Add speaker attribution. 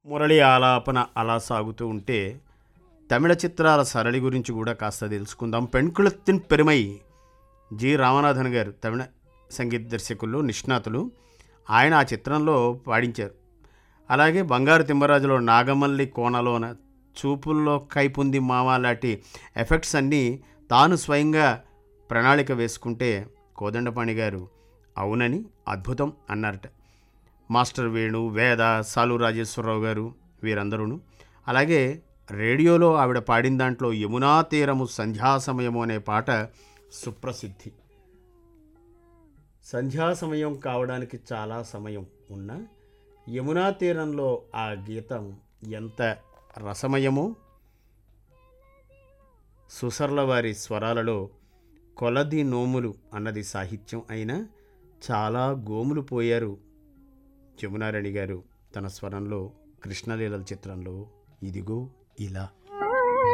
Speaker 1: మురళి ఆలాపన అలా సాగుతూ ఉంటే తమిళ చిత్రాల సరళి గురించి కూడా కాస్త తెలుసుకుందాం పెణ్కుళత్తిన్ పెరుమై జి రామనాథన్ గారు తమిళ సంగీత దర్శకులు నిష్ణాతులు ఆయన ఆ చిత్రంలో పాడించారు అలాగే బంగారు తిమ్మరాజులో నాగమల్లి కోనలోన చూపుల్లో కైపుంది మామ లాంటి ఎఫెక్ట్స్ అన్నీ తాను స్వయంగా ప్రణాళిక వేసుకుంటే కోదండపాణి గారు అవునని అద్భుతం అన్నారట మాస్టర్ వేణు వేద సాలు రాజేశ్వరరావు గారు వీరందరూను అలాగే రేడియోలో ఆవిడ పాడిన దాంట్లో యమునా తీరము సంధ్యా సమయము అనే పాట సుప్రసిద్ధి సంధ్యా సమయం కావడానికి చాలా సమయం ఉన్న యమునా తీరంలో ఆ గీతం ఎంత రసమయమో సుసర్ల వారి స్వరాలలో కొలది నోములు అన్నది సాహిత్యం అయినా చాలా గోములు పోయారు జమునారాణి గారు తన స్వరంలో కృష్ణలీలల చిత్రంలో ఇదిగో ఇలా